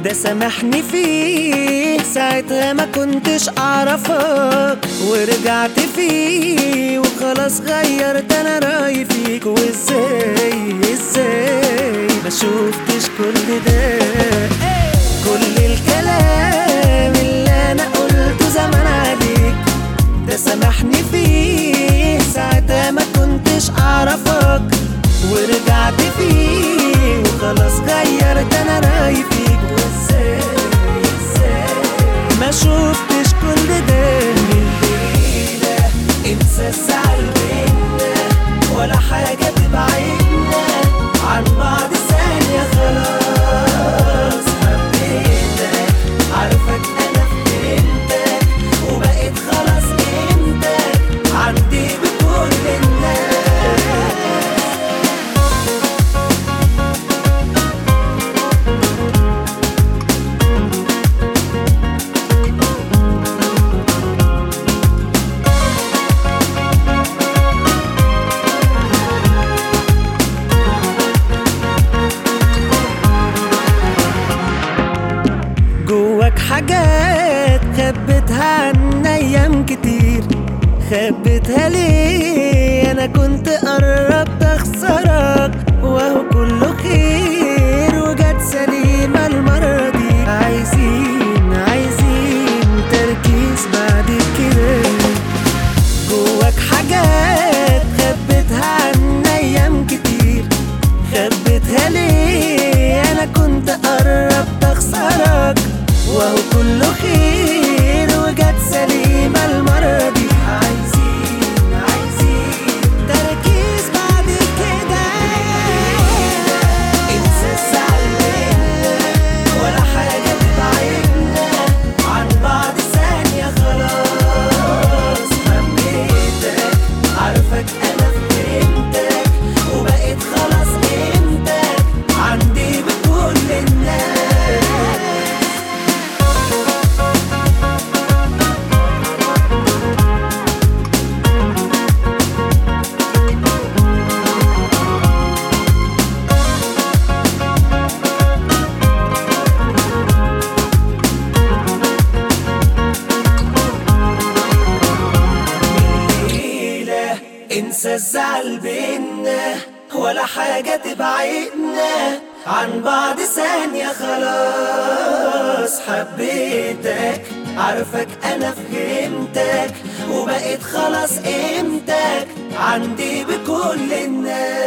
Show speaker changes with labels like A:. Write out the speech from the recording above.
A: ده سامحني فيه ساعتها ما كنتش اعرفك ورجعت فيه وخلاص غيرت انا رايي فيك وازاي ازاي ما شفتش كل ده كل الكلام اللي انا قلته زمان عليك ده سامحني فيه ساعتها ما كنتش اعرفك ورجعت فيه وخلاص غيرت انا رايي فيك وازاي ازاي ما شفتش كل ده من الليلة انسى الزعل بينا ولا حاجة تبعدنا عن بعض ثانية خلاص حبيتك عارفك انا فهمتك وبقيت خلاص قيمتك عندي بكل الناس جواك حاجات خبيتها عن ايام كتير خبيتها ليه انا كنت قربت اخسرك وهو كله خير وجت سليمة المرة دي عايزين عايزين تركيز بعد كده جواك حاجات خبيتها عن ايام كتير خبيتها ليه انا كنت قربت اخسرك وهو كله خير وجت سليمة المرة دي عايزين عايزين تركيز بعد كده انسى الزعل بينا ولا حاجة تبعدنا عن بعض ثانية خلاص حبيتك عارفك انا فهمتك وبقيت خلاص قيمتك عندي بكل الناس ليلة انسى الزعل بينا ولا حاجة تبعدنا عن بعض ثانية خلاص حبيتك عارفك انا فهمتك وبقيت خلاص قيمتك عندي بكل الناس